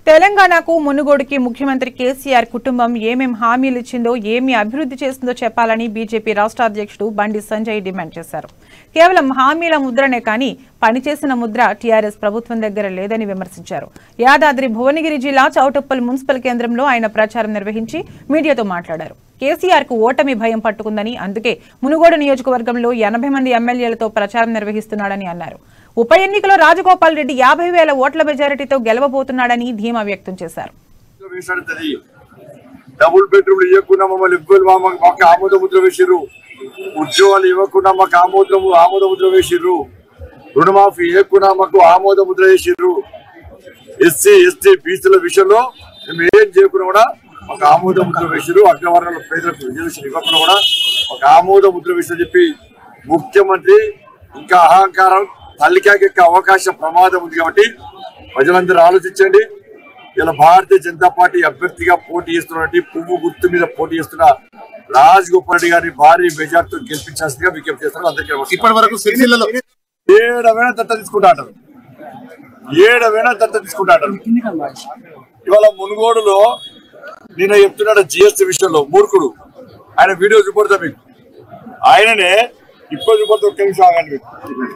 తెలంగాణకు మునుగోడుకి ముఖ్యమంత్రి కేసీఆర్ కుటుంబం ఏమేం హామీలు ఇచ్చిందో ఏమి అభివృద్ధి చేసిందో చెప్పాలని బీజేపీ రాష్ట్ర అధ్యక్షుడు బండి సంజయ్ డిమాండ్ చేశారు కేవలం హామీల ముద్రనే కానీ పనిచేసిన ముద్ర టీఆర్ఎస్ ప్రభుత్వం దగ్గర లేదని విమర్శించారు యాదాద్రి భువనగిరి జిల్లా చౌటుప్పల్ మున్సిపల్ కేంద్రంలో ఆయన ప్రచారం నిర్వహించి మీడియాతో మాట్లాడారు కేసీఆర్ కు ఓటమి భయం పట్టుకుందని అందుకే మునుగోడు నియోజకవర్గంలో ఎనభై మంది ఎమ్మెల్యేలతో ప్రచారం నిర్వహిస్తున్నాడని అన్నారు ఉప ఎన్నికలో రాజగోపాల్ రెడ్డి యాభై వేల ఓట్ల మెజారిటీతో గెలవబోతున్నాడని ధీమా వ్యక్తం చేశారు వేసాడుతుంది డబుల్ బెడ్రూమ్లు ఇవ్వకుండా మమ్మల్ని ఇవ్వరు మామ- మాకు ఆమోద ముద్ర వేసిర్రు ఉద్యోగాలు ఇవ్వకుండా మాకు ఆమోద ఆమోద ముద్ర వేసిర్రు రుణమాఫీ ఇవ్వకుండా మాకు ఆమోద ముద్ర వేసిర్రు ఎస్సీ ఎస్టీ బీసీల విషయంలో మేము ఏం చేయకుండా కూడా ఒక ఆమోద ముద్ర వేసిర్రు అగ్రవర్ణాల పేదలకు రిజర్వేషన్ ఇవ్వకుండా కూడా ఒక ఆమోద ముద్ర వేసి చెప్పి ముఖ్యమంత్రి ఇంకా అహంకారం తల్లికాకెక్క అవకాశం ప్రమాదం ఉంది కాబట్టి ప్రజలందరూ ఆలోచించండి ఇలా భారతీయ జనతా పార్టీ అభ్యర్థిగా పోటీ చేస్తున్నటువంటి పువ్వు గుర్తు మీద పోటీ చేస్తున్న రాజ్ గోపాల్ రెడ్డి గారిని భారీ మెజార్టీతో గెలిపించాల్సిందిగా విజ్ఞప్తి చేస్తున్నారు అందరికీ నమస్కారం. ఇప్పటి వరకు సిరిసిల్లలో ఏడవేళ దత్త తీసుకుంటా అంటారు ఏడవేళ దత్త తీసుకుంటా అంటారు ఇవాళ మునుగోడులో నేను చెప్తున్నాడు జిఎస్టీ విషయంలో మూర్ఖుడు ఆయన వీడియో చూపడతా మీకు ఆయననే ఇప్పుడు చూపడతా ఒక్క నిమిషం ఆగండి మీకు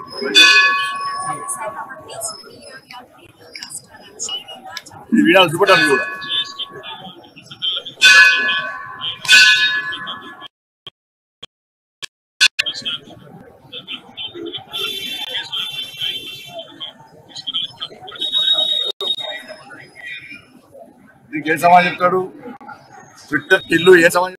ఈ వీడియో చూపడానికి కూడా దీనికి ఏ సమాజం చెప్తాడు ట్విట్టర్ టిల్లు ఏ సమాజం